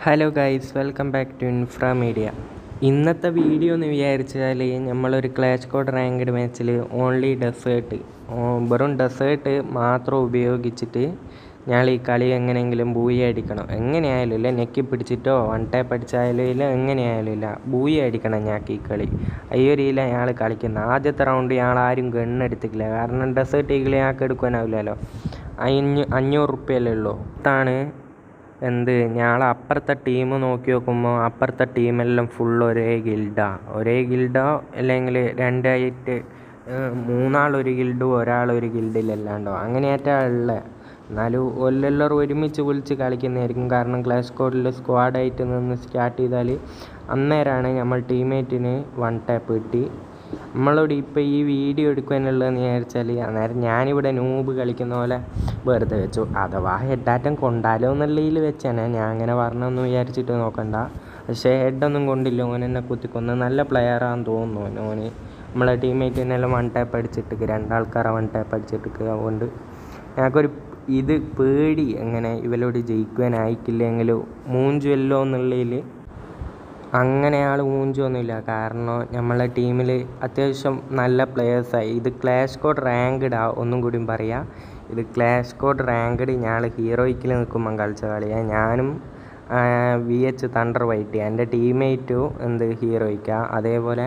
hello guys welcome back to infra media ഇന്നത്തെ video എന്ന് വിചാരിച്ചാൽ നമ്മളൊരു ക്ലാഷ് കോഡ് റാങ്ക്ഡ് മാച്ചിൽ ഓൺലി ഡെസേർട്ട് വെറും ഡെസേർട്ട് മാത്രം ഉപയോഗിച്ചിട്ട് ഞങ്ങൾ ഈ കളി എങ്ങനെയെങ്കിലും ബൂയി അടിക്കണം എങ്ങനെയായാലും ഇല്ല നെക്കി പിടിച്ചിട്ടോ വൺ ടാപ്പ് അടിച്ചായാലും ഇല്ല എങ്ങനെയായാലും ഇല്ല ബൂയി അടിക്കണം ഞങ്ങൾക്ക് ഈ കളി ഈ ഒരു ഇതിലാണ് ഞങ്ങൾ കളിക്കുന്നത് ആദ്യത്തെ റൗണ്ട് ഞങ്ങൾ ആരും ഗണ്ണെടുത്തിട്ടില്ല കാരണം ഡെസേർട്ട് ഈഗിൾ ഞങ്ങൾക്ക് എടുക്കാനാവില്ലല്ലോ അഞ്ഞൂ അഞ്ഞൂറ് റുപ്യല്ലേ ഉള്ളൂ ഇതാണ് എന്ത് ഞങ്ങൾ അപ്പുറത്തെ ടീം നോക്കി നോക്കുമ്പോൾ അപ്പുറത്തെ ടീമെല്ലാം ഫുൾ ഒരേ ഗിൽഡാ ഒരേ ഗിൽഡോ അല്ലെങ്കിൽ രണ്ടായിട്ട് മൂന്നാൾ ഒരു ഗിൽഡും ഒരാൾ ഒരു ഗിൽഡിലല്ലാണ്ടോ അങ്ങനെയായിട്ടാ ഉള്ളത് എന്നാലും എല്ലാവരും ഒരുമിച്ച് വിളിച്ച് കളിക്കുന്നതായിരിക്കും കാരണം ക്ലാഷ് കോഡിൽ സ്ക്വാഡായിട്ട് നിന്ന് സ്റ്റാർട്ട് ചെയ്താൽ അന്നേരമാണ് നമ്മൾ ടീമേറ്റിന് വൺ ടാപ്പ് കിട്ടി നമ്മളോട് ഇപ്പോൾ ഈ വീഡിയോ എടുക്കാനുള്ളതെന്ന് വിചാരിച്ചാൽ അന്നേരം ഞാനിവിടെ നൂബ് കളിക്കുന്ന പോലെ വെറുതെ വെച്ചു അഥവാ ഹെഡാറ്റം കൊണ്ടാലോ എന്നുള്ളതിൽ വെച്ചാണ് ഞാൻ അങ്ങനെ പറഞ്ഞൊന്നും വിചാരിച്ചിട്ട് നോക്കണ്ട പക്ഷേ ഹെഡൊന്നും കൊണ്ടില്ല ഓൻ എന്നെ കുത്തിക്കൊന്ന് നല്ല പ്ലെയറാന്ന് തോന്നുന്നു ഓന് നമ്മളെ ടീമേറ്റിനെല്ലാം വൺ ടാപ്പ് അടിച്ചിട്ട് രണ്ടാൾക്കാരെ വൺ ടാപ്പ് അടിച്ചിട്ട് അതുകൊണ്ട് ഞങ്ങൾക്കൊരു ഇത് പേടി എങ്ങനെ ഇവരോട് ജയിക്കുവാനായിട്ടില്ലെങ്കിലും മൂഞ്ചുവല്ലോ എന്നുള്ളതിൽ അങ്ങനെ ആൾ മൂഞ്ചൊന്നുമില്ല കാരണം നമ്മളെ ടീമിൽ അത്യാവശ്യം നല്ല പ്ലെയേഴ്സായി ഇത് ക്ലാഷ് കോഡ് റാങ്ക്ഡ് ആ ഒന്നും കൂടിയും പറയാം ഇത് ക്ലാഷ് കോഡ് റാങ്ക്ഡ് ഞാൻ ഹീറോയ്ക്കിൽ നിൽക്കുമ്പം കളിച്ച കളിയാണ് ഞാനും വി എച്ച് തണ്ടർ വൈറ്റ് എൻ്റെ ടീംമേറ്റും എന്ത് ഹീറോയ്ക്കാണ് അതേപോലെ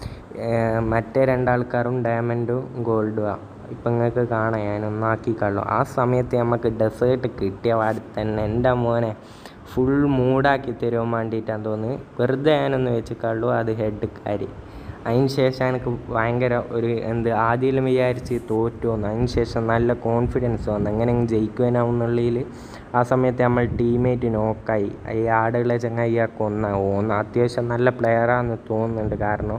മറ്റേ രണ്ടാൾക്കാരും ഡയമണ്ടും ഗോൾഡുമാണ് ഇപ്പം നിങ്ങൾക്ക് കാണാം ഞാൻ ഒന്നാക്കി കള്ളു ആ സമയത്ത് നമുക്ക് ഡെസേർട്ട് കിട്ടിയ പാടി തന്നെ എൻ്റെ മോനെ ഫുൾ മൂടാക്കി തരുവാൻ വേണ്ടിയിട്ടാണ് തോന്നുന്നത് വെറുതെ ഞാനൊന്ന് വെച്ച് കള്ളു അത് ഹെഡ് കാരി അതിന് ശേഷം എനിക്ക് ഭയങ്കര ഒരു എന്ത് ആദ്യം വിചാരിച്ച് തോറ്റു വന്നു അതിന് ശേഷം നല്ല കോൺഫിഡൻസ് വന്നു എങ്ങനെ ജയിക്കുവാനാവുന്നുള്ളിൽ ആ സമയത്ത് നമ്മൾ ടീമേറ്റ് നോക്കായി ഈ ആടുകളെ ചങ്ങായിയാ കൊന്ന ഓന്ന് അത്യാവശ്യം നല്ല പ്ലെയറാന്ന് തോന്നുന്നുണ്ട് കാരണം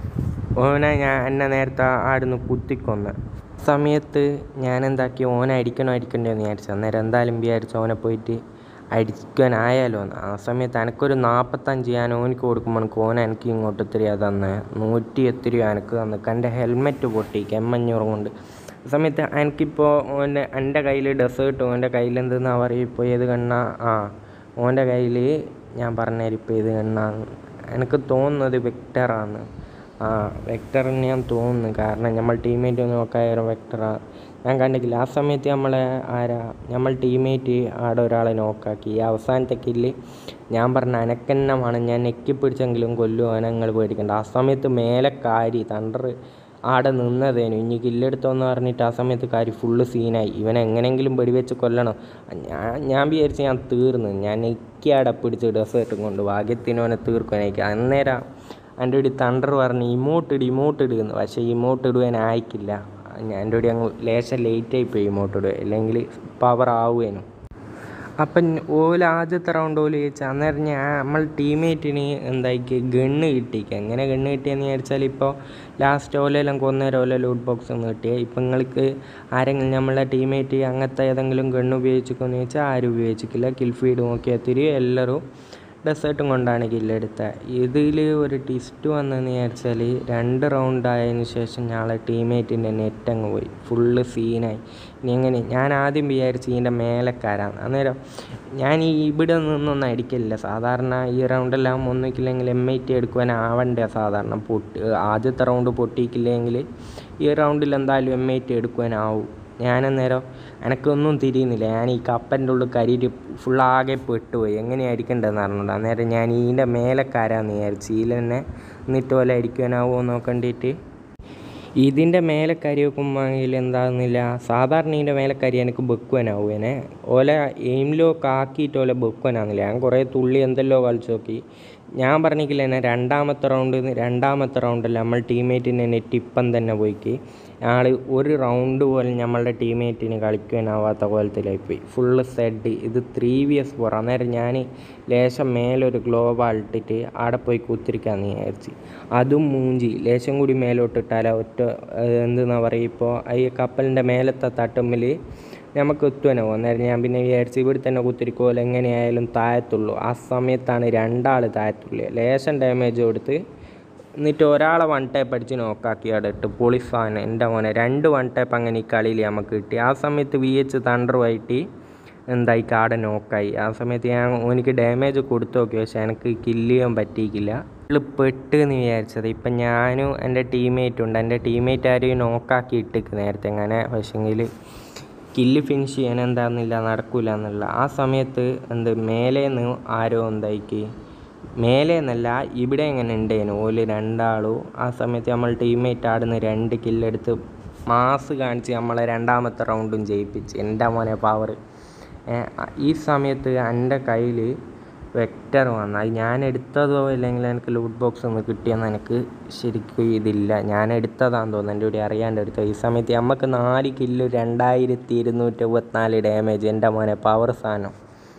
ഓനെ ഞാൻ എന്നെ നേരത്തെ ആടുന്ന് കുത്തിക്കൊന്ന് സമയത്ത് ഞാൻ എന്താക്കി ഓനെ അടിക്കണോ അടിക്കണ്ടോ എന്ന് വിചാരിച്ചു അന്നേരം എന്തായാലും വിചാരിച്ചു ഓനെ പോയിട്ട് അടിക്കാനായാലോ എന്ന് ആ സമയത്ത് എനിക്കൊരു നാൽപ്പത്തഞ്ച് ഞാൻ ഓനിക്ക് കൊടുക്കുമ്പോൾ എനിക്ക് ഓൻ എനിക്ക് ഇങ്ങോട്ട് എത്തിരിയാ തന്നെ നൂറ്റി എത്തിരിയോ എനിക്ക് തന്നു എൻ്റെ ഹെൽമെറ്റ് പൊട്ടി കെമ്മഞ്ഞൂറ് കൊണ്ട് ആ സമയത്ത് എനിക്കിപ്പോൾ ഓൻ്റെ എൻ്റെ കയ്യിൽ ഡെസേർട്ട് ഓൻ്റെ കയ്യിൽ എന്തെന്നാ പറയുക ഇപ്പോൾ ഏത് കണ്ണ ആ ഓൻ്റെ കയ്യിൽ ഞാൻ പറഞ്ഞുതരാം ഇപ്പോൾ ഏത് കണ്ണാന്ന് എനിക്ക് തോന്നുന്നത് വെക്ടറാണ് ആ വെക്ടറിന് ഞാൻ തോന്നുന്നു കാരണം നമ്മൾ ടീമേറ്റ് നോക്കായാലും വെക്ടറാ ഞാൻ കണ്ടിട്ടില്ല ആ സമയത്ത് നമ്മളെ ആരാ നമ്മൾ ടീമേറ്റ് ആടെ ഒരാളെ നോക്കാക്കി ഈ അവസാനത്തെ കില്ല് ഞാൻ പറഞ്ഞ അനക്കെന്നെ വേണം ഞാൻ നെക്കി പിടിച്ചെങ്കിലും കൊല്ലുവാൻ നിങ്ങൾ പേടിക്കണ്ട ആ സമയത്ത് മേലെ കാരി തണ്ടർ ആടെ നിന്നതേനു ഇനി കില്ലെടുത്തോന്ന് പറഞ്ഞിട്ട് ആ സമയത്ത് കാരി ഫുള്ള് സീനായി ഇവനെ എങ്ങനെയെങ്കിലും വെടിവെച്ച് കൊല്ലണം ഞാൻ ഞാൻ വിചാരിച്ച് ഞാൻ തീർന്നു ഞാൻ നെക്കി ആടെ പിടിച്ച് ഡ്രസ്സ് കൊണ്ട് ഭാഗ്യത്തിന് അവനെ തീർക്കാനായിരിക്കും അന്നേരം എൻ്റെ ഒരു തണ്ടർ പറഞ്ഞ് ഇമോട്ട് ഇട് ഇമോട്ട് ഇട് എന്ന് പക്ഷേ ഇമോട്ട് ഇടുവാൻ ആയിക്കില്ല ഞാൻ എൻ്റെ കൂടി അങ്ങ് ലേശം ലേറ്റായി പോയി ഇമോട്ട് ഇടുക അല്ലെങ്കിൽ പവർ ആവുകയും അപ്പം ഓല ആദ്യത്തെ റൗണ്ട് ഓല് ചോദിച്ചാൽ അന്നേരം ഞാൻ നമ്മൾ ടീമേറ്റിന് എന്താക്കി ഗണ്ണ് കിട്ടിക്ക എങ്ങനെ ഗണ്ണ് കിട്ടിയെന്ന് വിചാരിച്ചാൽ ഇപ്പോൾ ലാസ്റ്റ് ഓലെല്ലാം കൊന്നേരം ഓല ലൂട്ട് ബോക്സ് ഒന്ന് കിട്ടിയ ഇപ്പം നിങ്ങൾക്ക് ആരെങ്കിലും നമ്മളെ ടീമേറ്റ് അങ്ങനത്തെ ഏതെങ്കിലും ഗണ്ണ് ഉപയോഗിച്ചിരിക്കുമെന്ന് ചോദിച്ചാൽ ആരും ഉപയോഗിച്ചിട്ടില്ല കിൽ ഫീഡ് നോക്കിയാൽ തിരികെ എല്ലാവരും ഡെസേർട്ടും കൊണ്ടാണ് കില്ലെടുത്തത് ഇതിൽ ഒരു ട്വിസ്റ്റ് വന്നതെന്ന് വിചാരിച്ചാൽ രണ്ട് റൗണ്ട് ആയതിനു ശേഷം ഞങ്ങളെ ടീമേറ്റിൻ്റെ നെറ്റ് അങ്ങ് പോയി ഫുള്ള് സീനായി ഇനി എങ്ങനെ ഞാൻ ആദ്യം വിചാരിച്ച് ഇതിൻ്റെ മേലക്കാരാണ് അന്നേരം ഞാൻ ഈ ഇവിടെ നിന്നൊന്നും അടിക്കില്ല സാധാരണ ഈ റൗണ്ടെല്ലാം ഒന്നിക്കില്ലെങ്കിൽ എം ഐ ടി എടുക്കുവാനാവണ്ടേ സാധാരണ പൊട്ടി ആദ്യത്തെ റൗണ്ട് പൊട്ടിയിട്ടില്ലെങ്കിൽ ഈ റൗണ്ടിൽ എന്തായാലും എം ഐ ടി എടുക്കുവാനാവും ഞാനന്നേരം എനക്കൊന്നും തിരിയുന്നില്ല ഞാൻ ഈ കപ്പൻ്റെ ഉള്ളിൽ കരിയിട്ട് ഫുള്ളാകെ പെട്ടുപോയി എങ്ങനെയായിരിക്കണ്ടെന്ന് അറിഞ്ഞൂടാ അന്നേരം ഞാൻ ഇതിൻ്റെ മേലക്കാരാന്ന് വിചാരിച്ചു ഇതിൽ തന്നെ എന്നിട്ട് പോലെ അടിക്കാനാവുമോ നോക്കണ്ടിട്ട് ഇതിൻ്റെ മേലെ കരി വെക്കുമ്പോൾ എന്താകുന്നില്ല സാധാരണ ഇതിൻ്റെ മേലെ കരി എനിക്ക് വെക്കുവാനാവുമേനെ ഓല എയിം ലോക്ക് ആക്കിയിട്ട് ഓല വെക്കുവാനാകുന്നില്ല ഞാൻ കുറേ തുള്ളി എന്തെല്ലോ കളിച്ച് നോക്കി ഞാൻ പറഞ്ഞിട്ടില്ല എന്നെ രണ്ടാമത്തെ റൗണ്ട് രണ്ടാമത്തെ റൗണ്ടല്ല നമ്മൾ ടീമേറ്റിന് നെറ്റ് ഇപ്പം തന്നെ പോയിക്ക് ആൾ ഒരു റൗണ്ട് പോലും നമ്മളുടെ ടീമേറ്റിന് കളിക്കാനാവാത്ത കോലത്തിലായിപ്പോയി ഫുള്ള് സെഡ് ഇത് ത്രീ വി എസ് ഫോർ അന്നേരം ഞാൻ ലേശം മേലൊരു ഗ്ലോബ് അൾട്ടിട്ട് അവിടെ പോയി കുത്തിരിക്കാമെന്ന് വിചാരിച്ച് അതും മൂഞ്ചി ലേശം കൂടി മേലോട്ടിട്ടാലോ ഒറ്റ എന്തെന്നാ പറയുക ഇപ്പോൾ ഈ കപ്പലിൻ്റെ മേലത്തെ തട്ടുമ്മിൽ നമുക്ക് എത്തുവാനോ അന്നേരം ഞാൻ പിന്നെ വിചാരിച്ച് ഇവിടെ തന്നെ കുത്തിരിക്കുമല്ലോ എങ്ങനെയായാലും താഴത്തുള്ളൂ ആ സമയത്താണ് രണ്ടാൾ താഴത്തുള്ളൂ ലേശം ഡാമേജ് കൊടുത്ത് എന്നിട്ട് ഒരാളെ വൺ ടൈപ്പ് അടിച്ച് നോക്കാക്കി അവിടെ ഇട്ട് പൊളിഫാൻ എൻ്റെ മോനെ രണ്ട് വൺ ടൈപ്പ് അങ്ങനെ ഈ കളിയിൽ നമുക്ക് കിട്ടി ആ സമയത്ത് വി എച്ച് തണ്ടറുമായിട്ട് എന്തായി കാട നോക്കായി ആ സമയത്ത് ഞാൻ എനിക്ക് ഡാമേജ് കൊടുത്തു നോക്കി പക്ഷെ എനിക്ക് കില്ല് ചെയ്യാൻ പറ്റിയിട്ടില്ല ഫുള്ള് പെട്ട് എന്ന് വിചാരിച്ചത് ഇപ്പം ഞാനും എൻ്റെ ടീംമേറ്റും ഉണ്ട് എൻ്റെ ടീംമേറ്റ് ആരെയും നോക്കാക്കി ഇട്ടിക്ക് നേരത്തെ അങ്ങനെ പക്ഷെങ്കിൽ കില്ല് ഫിനിഷ് ചെയ്യാൻ എന്താണെന്നില്ല നടക്കില്ല എന്നുള്ള ആ സമയത്ത് എന്ത് മേലേന്ന് ആരോ എന്തായിക്ക് മേലെ എന്നല്ല ഇവിടെ എങ്ങനെ ഉണ്ടേനു ഓല് രണ്ടാളും ആ സമയത്ത് നമ്മൾ ടീംമേറ്റ് ആടുന്ന രണ്ട് കില്ലെടുത്ത് മാസ് കാണിച്ച് നമ്മളെ രണ്ടാമത്തെ റൗണ്ടും ജയിപ്പിച്ച് എൻ്റെ മോനെ പവർ ഈ സമയത്ത് എൻ്റെ കയ്യിൽ വെക്ടർ വന്നു അത് ഞാൻ എടുത്തതോ അല്ലെങ്കിൽ എനിക്ക് ലൂട്ട് ബോക്സ് ഒന്ന് കിട്ടിയെന്ന് എനിക്ക് ശരിക്കും ഇതില്ല ഞാൻ എടുത്തതാന്ന് തോന്നുന്നു എൻ്റെ കൂടെ അറിയാണ്ട് എടുത്തത് ഈ സമയത്ത് നമുക്ക് നാല് കില്ല് രണ്ടായിരത്തി ഇരുന്നൂറ്റി എഴുപത്തിനാല് ഡാമേജ് എൻ്റെ മോനെ പവർ സാധനം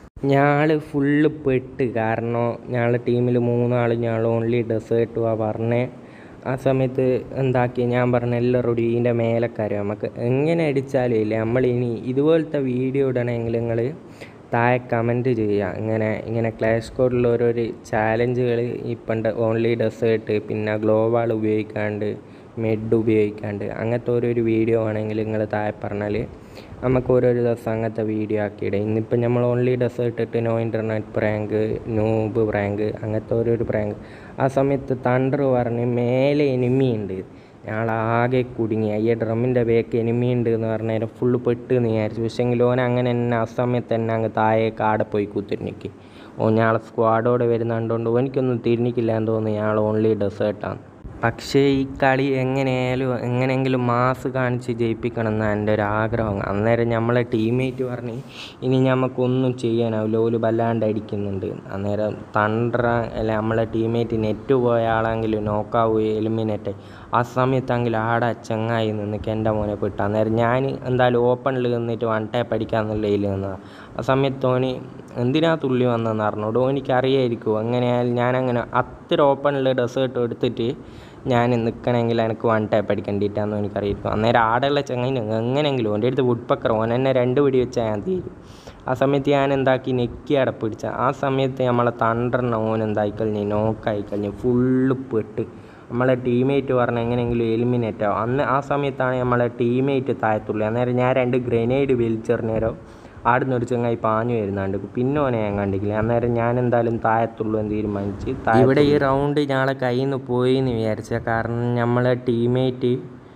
ഞങ്ങൾ ഫുള്ള് പെട്ട് കാരണം ഞങ്ങളുടെ ടീമിൽ മൂന്നാൾ ഞങ്ങൾ ഓൺലി ഡെസേർട്ടുവാ പറഞ്ഞേ ആ സമയത്ത് എന്താക്കി ഞാൻ പറഞ്ഞ എല്ലാവരോടും ഇതിൻ്റെ മേലക്കാരും നമുക്ക് എങ്ങനെ അടിച്ചാലും ഇല്ല നമ്മളിനി ഇതുപോലത്തെ വീഡിയോ ഇടണമെങ്കിൽ നിങ്ങൾ താഴെ കമൻറ്റ് ചെയ്യുക ഇങ്ങനെ ഇങ്ങനെ ക്ലാഷ് കോഡിൽ ഓരോരോ ചാലഞ്ചുകൾ ഇപ്പം ഓൺലി ഡെസേർട്ട് പിന്നെ ഗ്ലോബാൾ ഉപയോഗിക്കാണ്ട് മെഡ് ഉപയോഗിക്കാണ്ട് അങ്ങനത്തെ ഓരോരോ വീഡിയോ ആണെങ്കിൽ നിങ്ങൾ താഴെ പറഞ്ഞാൽ നമുക്ക് ഓരോരോ ദിവസം അങ്ങനത്തെ വീഡിയോ ആക്കിയിടും ഇന്നിപ്പം നമ്മൾ ഓൺലി ഡെസേർട്ട് ഇട്ട് no internet prank noob prank അങ്ങനത്തെ ഓരോരോ പ്രാങ്ക് ആ സമയത്ത് തണ്ടർ പറഞ്ഞ് മേലെ എനിമി ഉണ്ട് ഞങ്ങളാകെ കുടുങ്ങി അയ്യ ഡ്രമ്മിൻ്റെ ബേക്ക് എനിമി ഉണ്ട് എന്ന് പറഞ്ഞാൽ ഫുള്ള് പെട്ട് എന്ന് വിചാരിച്ചു പക്ഷേങ്കിൽ ഓൻ അങ്ങനെ തന്നെ ആ സമയത്ത് തന്നെ അങ്ങ് താഴെ കാടെ പോയി കുത്തിരിഞ്ഞിക്ക് ഓ ഞങ്ങളെ സ്ക്വാഡോടെ വരുന്നുണ്ടോണ്ട് എനിക്കൊന്നും തിരിഞ്ഞിക്കില്ല എന്ന് തോന്നുന്നു ഞങ്ങൾ ഓൺലി ഡെസേർട്ടാണ് പക്ഷേ ഈ കളി എങ്ങനെയായാലും എങ്ങനെയെങ്കിലും മാസ് കാണിച്ച് ജയിപ്പിക്കണം എന്നാണ് എൻ്റെ ഒരു ആഗ്രഹം അന്നേരം നമ്മളെ ടീംമേറ്റ് പറഞ്ഞ് ഇനി നമുക്കൊന്നും ചെയ്യാനാവില്ല ഓല് വല്ലാണ്ട് അടിക്കുന്നുണ്ട് അന്നേരം തണ്ടറ അല്ല നമ്മളെ ടീംമേറ്റ് നെറ്റ് പോയ ആളെങ്കിലും നോക്കാവുക എലിമിനേറ്റ് ആ സമയത്താണെങ്കിൽ ആടെ ചങ്ങായി നിന്നിക്ക് എൻ്റെ മോനെ പെട്ടു അന്നേരം ഞാൻ എന്തായാലും ഓപ്പണിൽ നിന്നിട്ട് വൺ ടാപ്പ് അടിക്കാന്നുള്ള ഇതിൽ നിന്നതാണ് ആ സമയത്ത് ഓന് എന്തിനാ തുള്ളി വന്നതെന്ന് അറിഞ്ഞോടോ എനിക്കറിയായിരിക്കും എങ്ങനെയായാലും ഞാനങ്ങനെ അത്ര ഓപ്പണിൽ ഡെസേർട്ട് എടുത്തിട്ട് ഞാൻ നിൽക്കണമെങ്കിൽ എനിക്ക് വൺ ടാപ്പ് അടിക്കേണ്ടിയിട്ടാന്ന് എനിക്കറിയാം അന്നേരം ആടെയുള്ള ചങ്ങായി എങ്ങനെയെങ്കിലും എൻ്റെ അടുത്ത് വുഡ് പക്കർ ഓൻ എന്നെ രണ്ട് പിടി വെച്ചാൽ ഞാൻ തീരും ആ സമയത്ത് ഞാൻ എന്താക്കി നെക്കി അടപ്പിടിച്ച ആ സമയത്ത് നമ്മളെ തണ്ടറിന് ഓൻ എന്തായി കഴിഞ്ഞ് നോക്കായി കഴിഞ്ഞ് ഫുള്ള് പെട്ട് നമ്മളെ ടീമേറ്റ് പറഞ്ഞ എങ്ങനെയെങ്കിലും എലിമിനേറ്റ് ആവും അന്ന് ആ സമയത്താണ് നമ്മളെ ടീമേറ്റ് താഴത്തുള്ളൂ അന്നേരം ഞാൻ രണ്ട് ഗ്രനേഡ് വലിച്ചെറിഞ്ഞേരം ആടുന്ന ഒരു ചങ്ങായി പാഞ്ഞു വരുന്നുണ്ട് പിന്നെ ഓനെ ഞാൻ കണ്ടിട്ടില്ല അന്നേരം ഞാൻ എന്തായാലും താഴത്തുള്ളൂ എന്ന് തീരുമാനിച്ച് ഇവിടെ ഈ റൗണ്ട് ഞങ്ങളെ കയ്യിൽ നിന്ന് പോയി എന്ന് വിചാരിച്ച കാരണം നമ്മളെ ടീമേറ്റ്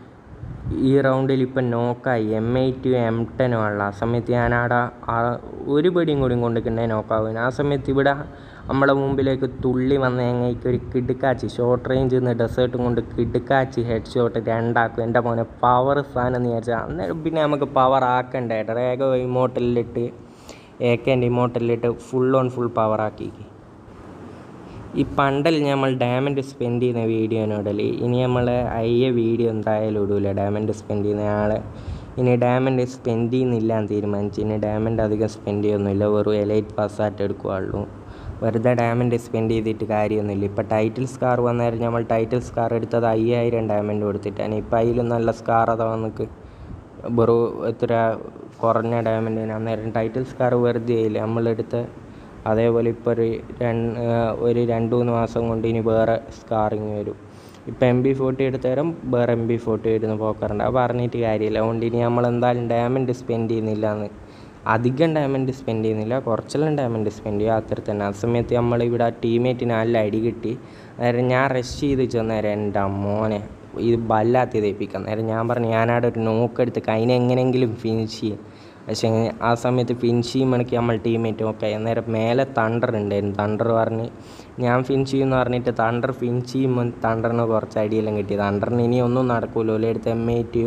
ഈ റൗണ്ടിൽ ഇപ്പം നോക്കായി എം എയ്റ്റും എം ടെനും ഉള്ള ആ സമയത്ത് ഞാനവിടെ ആ ഒരു പിടിയും കൂടിയും കൊണ്ടിട്ടുണ്ടേ നോക്കാവും ആ സമയത്ത് ഇവിടെ നമ്മളെ മുമ്പിലേക്ക് തുള്ളി വന്ന ഞങ്ങൾക്ക് ഒരു കിടുക്കാച്ചി ഷോർട്ട് റേഞ്ചിൽ നിന്ന് ഡെസേർട്ടും കൊണ്ട് കിടുക്കാച്ചി ഹെഡ് ഷോട്ട് രണ്ടാക്കും എൻ്റെ മോനെ പവർ സാധനം എന്ന് വിചാരിച്ചാൽ അന്നേരം പിന്നെ നമുക്ക് പവർ ആക്കണ്ടേ ഡ്രാഗോ ഇമോട്ടലിലിട്ട് ഏക്കേൻ്റെ ഇമോട്ടലിലിട്ട് ഫുൾ ഓൺ ഫുൾ പവർ ആക്കി ഈ പണ്ടൽ നമ്മൾ ഡയമണ്ട് സ്പെൻഡ് ചെയ്യുന്ന വീഡിയോനോടൽ ഇനി നമ്മൾ അയ്യ വീഡിയോ എന്തായാലും ഇടൂല ഡയമണ്ട് സ്പെൻഡ് ചെയ്യുന്ന ആളെ ഇനി ഡയമണ്ട് സ്പെൻഡ് ചെയ്യുന്നില്ല എന്ന് തീരുമാനിച്ചു ഇനി ഡയമണ്ട് അധികം സ്പെൻഡ് ചെയ്യുന്നില്ല വെറും എലൈറ്റ് പാസ്സായിട്ട് എടുക്കുകയുള്ളൂ വെറുതെ ഡയമണ്ട് സ്പെൻഡ് ചെയ്തിട്ട് കാര്യമൊന്നുമില്ല ഇപ്പോൾ ടൈറ്റിൽ സ്കാർ വന്നേരം നമ്മൾ ടൈറ്റിൽ സ്കാർ എടുത്തത് അയ്യായിരം ഡയമണ്ട് കൊടുത്തിട്ടാണ് ഇപ്പോൾ അതിലും നല്ല സ്കാർ അതാ വന്നിക്ക് വെറും എത്ര കുറഞ്ഞ ഡയമണ്ടിന് അന്നേരം ടൈറ്റിൽ സ്കാർ വെറുതെ ആയില്ല നമ്മളെടുത്ത അതേപോലെ ഇപ്പോൾ ഒരു രണ്ട് ഒരു രണ്ട് മൂന്ന് മാസം കൊണ്ട് ഇനി വേറെ സ്കാറിങ് വരും ഇപ്പോൾ എം ബി ഫോർട്ടി എടുത്ത നേരം വേറെ എം ബി ഫോർട്ടി വരുന്ന പോക്കാറുണ്ട് അത് പറഞ്ഞിട്ട് കാര്യമില്ല അതുകൊണ്ട് ഇനി നമ്മൾ എന്തായാലും ഡയമണ്ട് സ്പെൻഡ് ചെയ്യുന്നില്ല എന്ന് അധികം ഡയമണ്ട് സ്പെൻഡ് ചെയ്യുന്നില്ല കുറച്ചെല്ലാം ഡയമണ്ട് സ്പെൻഡ് ചെയ്യുക അത്ര തന്നെ ആ സമയത്ത് നമ്മൾ ഇവിടെ ടീമേറ്റിന് നല്ല അടി കിട്ടി അന്നേരം ഞാൻ റഷ് ചെയ്ത് ചെന്നേരം എൻ്റെ മോനെ ഇത് ബല്ലാത്തി തേപ്പിക്കാം അന്നേരം ഞാൻ പറഞ്ഞു ഞാനവിടെ ഒരു നോക്കെടുത്ത് അതിനെ എങ്ങനെയെങ്കിലും ഫിനിഷ് ചെയ്യും പക്ഷേ ആ സമയത്ത് ഫിനിഷ് ചെയ്യുമ്പോഴേക്ക് നമ്മൾ ടീമേറ്റ് ഒക്കെ അന്നേരം മേലെ തണ്ടർ ഉണ്ടായിരുന്നു തണ്ടർ പറഞ്ഞ് ഞാൻ ഫിനിഷ് ചെയ്യുമെന്ന് പറഞ്ഞിട്ട് തണ്ടർ ഫിനിഷ് ചെയ്യുമ്പോൾ തണ്ടറിന് കുറച്ച് അടിയെല്ലാം കിട്ടി തണ്ടറിന് ഇനി ഒന്നും നടക്കൂല ഓലെ അടുത്ത് എം എയ്റ്റ്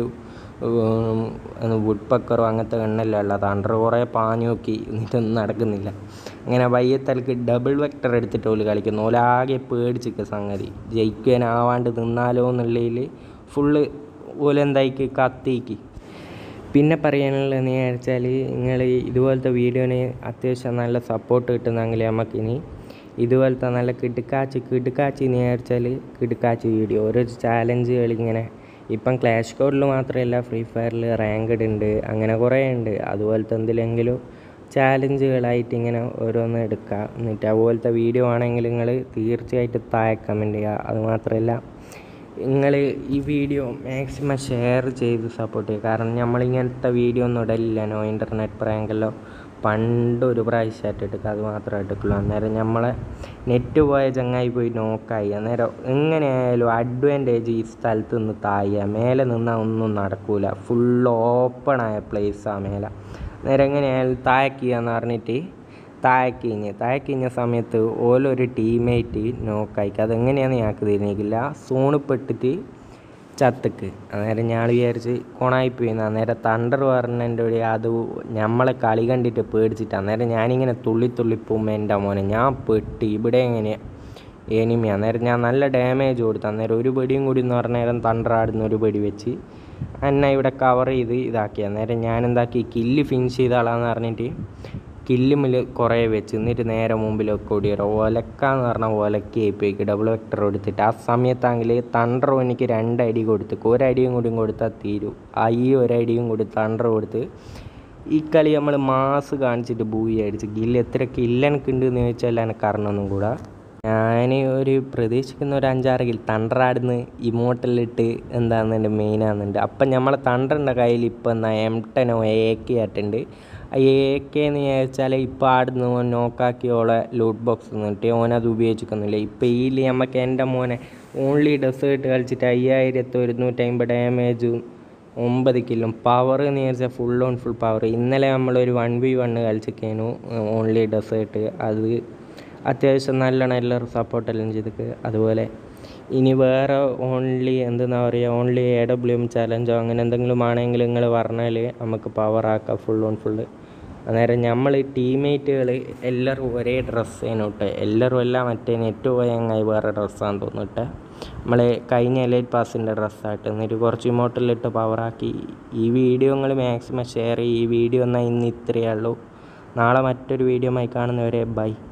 വുഡ് പക്കറോ അങ്ങനത്തെ എണ്ണെല്ലാം ഉള്ള തണ്ടർ കുറേ പാഞ്ഞു നോക്കി എന്നിട്ടൊന്നും നടക്കുന്നില്ല അങ്ങനെ വയ്യത്തലക്ക് ഡബിൾ വെക്ടർ എടുത്തിട്ട് ഓല് കളിക്കുന്നു ഓലാകെ പേടിച്ചിക്ക സംഗതി ജയിക്കാനാവാണ്ട് നിന്നാലോ എന്നുള്ളതിൽ ഫുള്ള് ഓലെന്തായിക്ക് കത്തിക്ക് പിന്നെ പറയാനുള്ളതെന്ന് വിചാരിച്ചാൽ നിങ്ങൾ ഇതുപോലത്തെ വീഡിയോന് അത്യാവശ്യം നല്ല സപ്പോർട്ട് കിട്ടുന്നെങ്കിൽ നമുക്കിനി ഇതുപോലത്തെ നല്ല കിടുക്കാച്ചി കിടുക്കാച്ചി എന്ന് വിചാരിച്ചാൽ കിടുക്കാച്ചി വീഡിയോ ഓരോ ചാലഞ്ചുകൾ ഇങ്ങനെ ഇപ്പം ക്ലാഷ് കോഡിൽ മാത്രമല്ല ഫ്രീ ഫയറിൽ റാങ്ക്ഡ് ഉണ്ട് അങ്ങനെ കുറേ ഉണ്ട് അതുപോലത്തെ എന്തിലെങ്കിലും ചാലഞ്ചുകളായിട്ട് ഇങ്ങനെ ഓരോന്ന് എടുക്കുക എന്നിട്ട് അതുപോലത്തെ വീഡിയോ ആണെങ്കിൽ നിങ്ങൾ തീർച്ചയായിട്ടും താഴെ കമൻറ്റ് ചെയ്യുക അതുമാത്രമല്ല നിങ്ങൾ ഈ വീഡിയോ മാക്സിമം ഷെയർ ചെയ്ത് സപ്പോർട്ട് ചെയ്യുക കാരണം നമ്മളിങ്ങനത്തെ വീഡിയോ ഒന്നും ഇടലില്ല നോ ഇൻ്റർനെറ്റ് പ്രാങ്കല്ലോ പണ്ട് ഒരു പ്രാവശ്യം ഇട്ടിട്ട് അത് മാത്രമേ ഇട്ടിട്ടുള്ളൂ അന്നേരം നമ്മളെ നെറ്റ് പോയ ചങ്ങായി പോയി നോക്കായി അന്നേരം എങ്ങനെയായാലും അഡ്വാൻറ്റേജ് ഈ സ്ഥലത്ത് നിന്ന് തായ മേലെ നിന്നാൽ ഒന്നും നടക്കൂല ഫുൾ ഓപ്പണായ പ്ലേസാണ് മേലെ അന്നേരം എങ്ങനെയായാലും താഴേക്ക് പറഞ്ഞിട്ട് താഴേക്ക് കഴിഞ്ഞ് താഴേക്ക് കഴിഞ്ഞ സമയത്ത് ഓലൊരു ടീമേറ്റ് നോക്കായിക്ക് അതെങ്ങനെയാണെന്ന് ഞങ്ങൾക്ക് തിരിഞ്ഞിക്കില്ല സോണ് പെട്ടിട്ട് ചത്തക്ക് അന്നേരം ഞാൻ വിചാരിച്ച് കൊണായിപ്പോയി അന്നേരം തണ്ടർ പറഞ്ഞതിൻ്റെ വഴി അത് നമ്മളെ കളി കണ്ടിട്ട് പേടിച്ചിട്ട് അന്നേരം ഞാനിങ്ങനെ തുള്ളി തുള്ളി പോകുമ്പോൾ എൻ്റെ മോനെ ഞാൻ പെട്ട് ഇവിടെ എങ്ങനെ എനിമി അന്നേരം ഞാൻ നല്ല ഡാമേജ് കൊടുത്തു അന്നേരം ഒരു പെടിയും കൂടി എന്ന് പറഞ്ഞേരം തണ്ടർ ആടുന്ന ഒരു പെടി വെച്ച് എന്നെ ഇവിടെ കവർ ചെയ്ത് ഇതാക്കി അന്നേരം ഞാൻ എന്താക്കി കില്ല് ഫിനിഷ് ചെയ്ത ആളാന്ന് പറഞ്ഞിട്ട് കില്ലുമിൽ കുറേ വെച്ച് എന്നിട്ട് നേരെ മുമ്പിലൊക്കെ ഓടിയൊരു ഒലക്ക എന്ന് പറഞ്ഞാൽ ഒലക്കി ഏപ്പിക്ക് ഡബിൾ വെക്ടർ എടുത്തിട്ട് ആ സമയത്താണെങ്കിൽ തണ്ടർ എനിക്ക് രണ്ടടി കൊടുത്ത് ഒരടിയും കൂടിയും കൊടുത്താൽ തീരും ആ ഈ ഒരടിയും കൂടി തണ്ടർ കൊടുത്ത് ഈ കളി നമ്മൾ മാസ് കാണിച്ചിട്ട് ബൂയി അടിച്ച് ഗില്ല് എത്ര കില്ല് എനിക്കുണ്ട് എന്ന് ചോദിച്ചാൽ എനിക്ക് അറിഞ്ഞൊന്നും കൂടാ ഞാൻ ഒരു പ്രതീക്ഷിക്കുന്ന ഒരു അഞ്ചാറ് കിൽ തണ്ടറാടുന്ന് ഇമോട്ടലിട്ട് എന്താണെന്നുണ്ട് മെയിനാകുന്നുണ്ട് അപ്പം നമ്മളെ തണ്ടറിൻ്റെ കയ്യിൽ ഇപ്പം എന്നാ എം ടെനോ എ കെ ആയിട്ടുണ്ട് ആ എ കെ എന്ന് ചോദിച്ചാൽ ഇപ്പം ആടുന്ന ഓൻ നോക്കാക്കിയോളെ ലൂട്ട് ബോക്സ് നിന്നിട്ട് ഓനത് ഉപയോഗിച്ചിരിക്കുന്നില്ല ഇപ്പം ഈ നമുക്ക് എൻ്റെ മോനെ ഓൺലി ഡെസേർട്ട് കളിച്ചിട്ട് അയ്യായിരത്തി ഒരുന്നൂറ്റമ്പത് ഡാമേജും ഒമ്പത് കില്ലും പവർ എന്ന് വിചാരിച്ചാൽ ഫുൾ ഓൺ ഫുൾ പവർ ഇന്നലെ നമ്മളൊരു വൺ ബി വണ്ണ് കളിച്ചിരിക്കുന്നു ഓൺലി ഡെസേർട്ട് അത് അത്യാവശ്യം നല്ലോണം എല്ലാവരും സപ്പോർട്ടെല്ലാം ചെയ്തിട്ട് അതുപോലെ ഇനി വേറെ ഓൺലി എന്തെന്നാ പറയുക ഓൺലി എ ഡബ്ല്യു എം ചലഞ്ചോ അങ്ങനെ എന്തെങ്കിലും ആണെങ്കിൽ നിങ്ങൾ പറഞ്ഞാൽ നമുക്ക് പവർ ആക്കാം ഫുൾ ഓൺ ഫുള്ള് അന്നേരം നമ്മൾ ടീമേറ്റുകൾ എല്ലാവരും ഒരേ ഡ്രസ്സ് ചെയ്യണോട്ടെ എല്ലാവരും എല്ലാം മറ്റേ നെറ്റ് പോയ ചങ്ങായി വേറെ ഡ്രസ്സാന്ന് തോന്നിട്ടെ നമ്മൾ കഴിഞ്ഞ എലൈറ്റ് പാസിൻ്റെ ഡ്രസ്സായിട്ട് എന്നിട്ട് കുറച്ച് ഇമോട്ടലിട്ട് പവറാക്കി ഈ വീഡിയോ നിങ്ങൾ മാക്സിമം ഷെയർ ചെയ്യും ഈ വീഡിയോ എന്നാൽ ഇന്ന് ഇത്രയേ ഉള്ളൂ നാളെ മറ്റൊരു വീഡിയോ ആയി കാണുന്നവരെ ബൈ